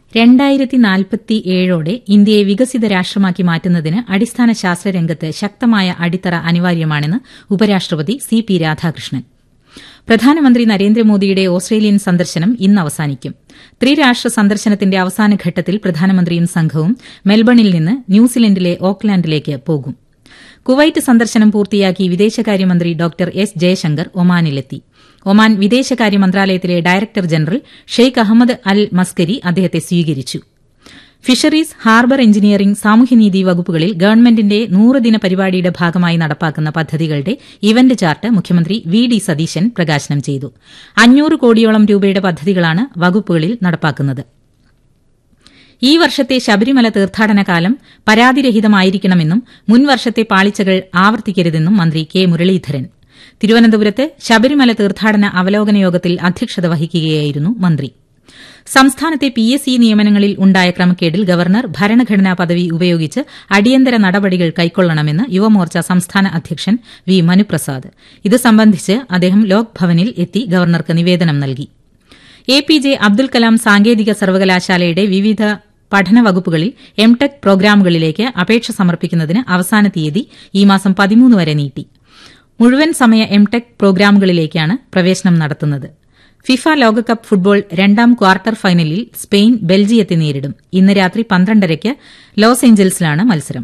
രണ്ടായിരത്തി നാൽപ്പത്തി ഏഴോടെ ഇന്ത്യയെ വികസിത രാഷ്ട്രമാക്കി മാറ്റുന്നതിന് അടിസ്ഥാന ശാസ്ത്രരംഗത്ത് ശക്തമായ അടിത്തറ അനിവാര്യമാണെന്ന് ഉപരാഷ്ട്രപതി സി പി രാധാകൃഷ്ണൻ പ്രധാനമന്ത്രി നരേന്ദ്രമോദിയുടെ ഓസ്ട്രേലിയൻ സന്ദർശനം ഇന്ന് അവസാനിക്കും ത്രിരാഷ്ട്ര സന്ദർശനത്തിന്റെ അവസാന ഘട്ടത്തിൽ പ്രധാനമന്ത്രിയും സംഘവും മെൽബണിൽ നിന്ന് ന്യൂസിലൻഡിലെ ഓക്ലാൻഡിലേക്ക് പോകും കുവൈറ്റ് സന്ദർശനം പൂർത്തിയാക്കി വിദേശകാര്യമന്ത്രി ഡോക്ടർ എസ് ജയശങ്കർ ഒമാനിലെത്തി ഒമാൻ വിദേശകാര്യ മന്ത്രാലയത്തിലെ director general Sheikh Ahmed Al Maskari അദ്ദേഹത്തെ സ്വീകരിച്ചു ഫിഷറീസ് ഹാർബർ എഞ്ചിനീയറിംഗ് സാമൂഹ്യനീതി വകുപ്പുകളിൽ ഗവൺമെന്റിന്റെ നൂറുദിന പരിപാടിയുടെ ഭാഗമായി നടപ്പാക്കുന്ന പദ്ധതികളുടെ ഇവന്റ് ചാർട്ട് മുഖ്യമന്ത്രി വി ഡി സതീശൻ പ്രകാശനം ചെയ്തു അഞ്ഞൂറ് കോടിയോളം രൂപയുടെ പദ്ധതികളാണ് വകുപ്പുകളിൽ നടപ്പാക്കുന്നത് ഈ വർഷത്തെ ശബരിമല തീർത്ഥാടന കാലം പരാതിരഹിതമായിരിക്കണമെന്നും മുൻ വർഷത്തെ പാളിച്ചകൾ ആവർത്തിക്കരുതെന്നും മന്ത്രി കെ മുരളീധരൻ തിരുവനന്തപുരത്ത് ശബരിമല തീർത്ഥാടന അവലോകന യോഗത്തിൽ അധ്യക്ഷത വഹിക്കുകയായിരുന്നു മന്ത്രി സംസ്ഥാനത്തെ പി എസ് സി നിയമനങ്ങളിൽ ഉണ്ടായ ക്രമക്കേടിൽ ഗവർണർ ഭരണഘടനാ പദവി ഉപയോഗിച്ച് അടിയന്തര നടപടികൾ കൈക്കൊള്ളണമെന്ന് യുവമോർച്ച സംസ്ഥാന അധ്യക്ഷൻ വി മനുപ്രസാദ് ഇത് സംബന്ധിച്ച് അദ്ദേഹം ലോക് ഭവനിൽ എത്തി ഗവർണർക്ക് നിവേദനം നൽകി A P J Abdul Kalam സാങ്കേതിക സർവകലാശാലയുടെ വിവിധ പഠന വകുപ്പുകളിൽ എംടെക് പ്രോഗ്രാമുകളിലേക്ക് അപേക്ഷ സമർപ്പിക്കുന്നതിന് അവസാന തീയതി ഈ മാസം പതിമൂന്ന് വരെ നീട്ടി മുഴുവൻ സമയ എംടെക് പ്രോഗ്രാമുകളിലേക്കാണ് പ്രവേശനം നടത്തുന്നത് ഫിഫ ലോകകപ്പ് ഫുട്ബോൾ രണ്ടാം ക്വാർട്ടർ ഫൈനലിൽ സ്പെയിൻ ബെൽജിയത്തെ നേരിടും ഇന്ന് രാത്രി പന്ത്രണ്ടരയ്ക്ക് ലോസ് ഏഞ്ചൽസിലാണ് മത്സരം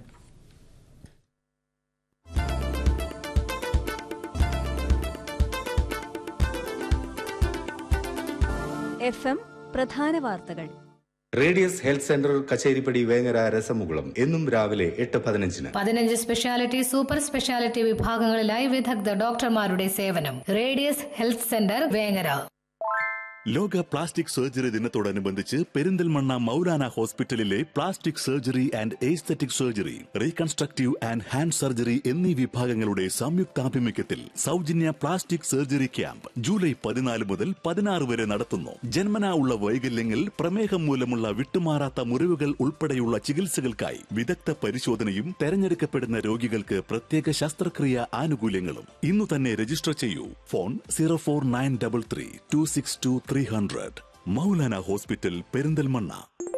എഫ് എം പ്രധാന വാർത്തകൾ radius health centre Kacheripadi Vengara രസമുകുളം എന്നും രാവിലെ എട്ട് പതിനഞ്ചിന് പതിനഞ്ച് സ്പെഷ്യാലിറ്റി സൂപ്പർ സ്പെഷ്യാലിറ്റി വിഭാഗങ്ങളിലായി വിദഗ്ധ ഡോക്ടർമാരുടെ സേവനം റേഡിയസ് ഹെൽത്ത് സെന്റർ വേങ്ങര ലോക പ്ലാസ്റ്റിക് സർജറി ദിനത്തോടനുബന്ധിച്ച് പെരിന്തൽമണ്ണ മൗലാന ഹോസ്പിറ്റലിലെ plastic surgery and aesthetic surgery reconstructive and hand surgery എന്നീ വിഭാഗങ്ങളുടെ സംയുക്താഭിമുഖ്യത്തിൽ സൗജന്യ പ്ലാസ്റ്റിക് സർജറി ക്യാമ്പ് ജൂലൈ പതിനാല് മുതൽ പതിനാറ് വരെ നടത്തുന്നു ജന്മനാ ഉള്ള വൈകല്യങ്ങൾ പ്രമേഹം മൂലമുള്ള വിട്ടുമാറാത്ത മുറിവുകൾ ഉൾപ്പെടെയുള്ള ചികിത്സകൾക്കായി വിദഗ്ധ പരിശോധനയും തെരഞ്ഞെടുക്കപ്പെടുന്ന രോഗികൾക്ക് പ്രത്യേക ശസ്ത്രക്രിയ ആനുകൂല്യങ്ങളും ഇന്നു തന്നെ രജിസ്റ്റർ ചെയ്യൂ phone zero four nine double three two six two three hundred Moulana hospital Perinthalmanna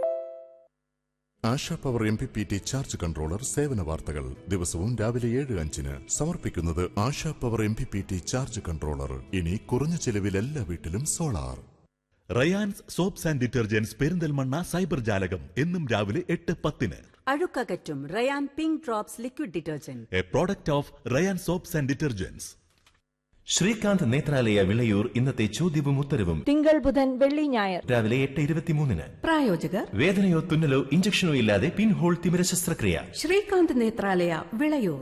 Asha power M P P T charge controller സേവന വാർത്തകൾ ദിവസവും രാവിലെ ഏഴ് അഞ്ചിന് സമർപ്പിക്കുന്നത് Asha power M P P T charge controller ഇനി കുറഞ്ഞ ചെലവിൽ എല്ലാ വീട്ടിലും solar Rayan's soaps and detergents Perinthalmanna cyber ജാലകം എന്നും രാവിലെ എട്ട് പത്തിന് അഴുക്കകറ്റും Rayan pink drops liquid detergent a product of Rayan soaps and detergents Srikanth Netralaya Vilayur ഇന്നത്തെ ചോദ്യവും ഉത്തരവും തിങ്കൾ ബുധൻ വെള്ളി ഞായർ രാവിലെ എട്ട് ഇരുപത്തിമൂന്നിന് പ്രായോജകർ വേദനയോ തുന്നലോ ഇഞ്ചക്ഷനോ ഇല്ലാതെ പിൻഹോൾ തിമിര ശസ്ത്രക്രിയ ശ്രീകാന്ത് നേത്രാലയ വിളയൂർ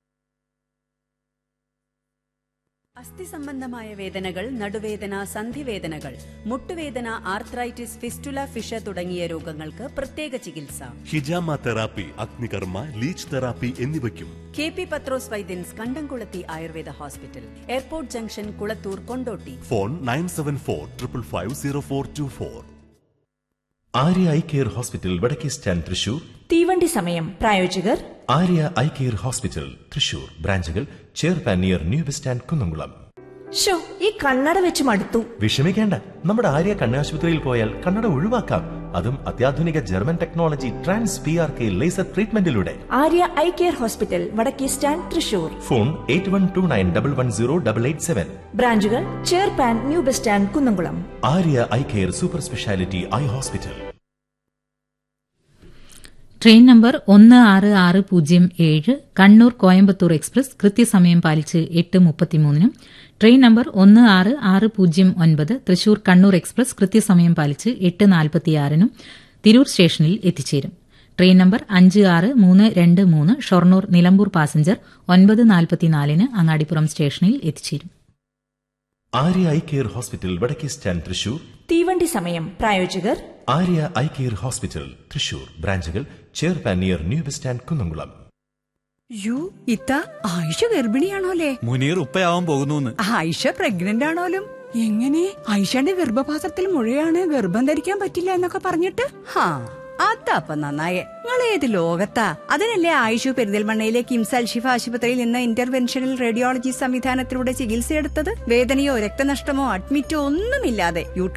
അസ്ഥി സംബന്ധമായ വേദനകൾ നടുവേദന സന്ധിവേദനകൾ മുട്ടുവേദന ആർത്രൈറ്റിസ് ഫിസ്റ്റുല ഫിഷ തുടങ്ങിയ രോഗങ്ങൾക്ക് പ്രത്യേക ചികിത്സ ഹിജാമ തെറാപ്പി അഗ്നികർമ്മ ലീച്ച് തെറാപ്പി എന്നിവയ്ക്കും K P Pathros Vaidyans Kandamkulathy Ayurveda hospital airport junction Kulathur Kondotty phone nine seven four triple five zero four two four Arya eye care hospital വടക്കേ സ്റ്റാൻഡ് തൃശൂർ തീവണ്ടി സമയം പ്രായോജകർ Arya eye care hospital Thrissur ബ്രാഞ്ചുകൾ ചേർപ്പാൻ near new bus stand Kunnamkulam ഷോ ഈ കണ്ണട വെച്ച് മടുത്തു വിഷമിക്കേണ്ട നമ്മുടെ ആര്യ കണ്ണാശുപത്രിയിൽ പോയാൽ കണ്ണട ഒഴിവാക്കാം അതും അത്യാധുനിക German technology trans P R K laser ട്രീറ്റ്മെന്റിലൂടെ ആര്യ ഐ കെയർ ഹോസ്പിറ്റൽ വടക്കേ stand Thrissur phone eight one two nine double one zero double eight seven ബ്രാഞ്ചുകൾ ചേർപ്പാൻ new bus stand Kunnamkulam Arya eye care super speciality eye hospital train number ഒന്ന് ആറ് ആറ് പൂജ്യം ഏഴ് Kannur Coimbatore express കൃത്യസമയം പാലിച്ച് എട്ട് മുപ്പത്തിമൂന്നിനും ട്രെയിൻ നമ്പർ ഒന്ന് ആറ് ആറ് പൂജ്യം ഒൻപത് തൃശൂർ കണ്ണൂർ എക്സ്പ്രസ് കൃത്യസമയം പാലിച്ച് എട്ട് നാൽപ്പത്തിയാറിനും തിരൂർ സ്റ്റേഷനിൽ എത്തിച്ചേരും ട്രെയിൻ നമ്പർ അഞ്ച് ആറ് മൂന്ന് രണ്ട് മൂന്ന് ഷൊർണൂർ നിലമ്പൂർ പാസഞ്ചർ ഒൻപത് നാൽപ്പത്തിനാലിന് അങ്ങാടിപ്പുറം സ്റ്റേഷനിൽ എത്തിച്ചേരും ആര്യ ഐ കെയർ ഹോസ്പിറ്റൽ വടക്കേ സ്റ്റാൻഡ് തൃശൂർ തീവണ്ടി സമയം പ്രായോജകർ Arya eye care hospital Thrissur ബ്രാഞ്ചുകൾ ചേർപ്പാൻ near new bus stand Kunnamkulam യു ഇത്ത ആയിഷ ഗർഭിണിയാണോലേ മുനീർ ഉപ്പയാവാൻ പോകുന്നു ആയിഷ പ്രഗ്നന്റ് ആണോലും എങ്ങനെ ആയിഷയുടെ ഗർഭപാത്രത്തിൽ മുഴയാണ് ഗർഭം ധരിക്കാൻ പറ്റില്ല എന്നൊക്കെ പറഞ്ഞിട്ട് ഹാ അതപ്പ നന്നായേ നിങ്ങൾ ഏത് ലോകത്താ അതിനല്ലേ ആയിഷു പെരിന്തൽമണ്ണയിലെ കിംസ് അൽഷിഫ ആശുപത്രിയിൽ നിന്ന് ഇന്റർവെൻഷണൽ റേഡിയോളജി സംവിധാനത്തിലൂടെ ചികിത്സയെടുത്തത് വേദനയോ രക്തനഷ്ടമോ അഡ്മിറ്റോ ഒന്നുമില്ലാതെ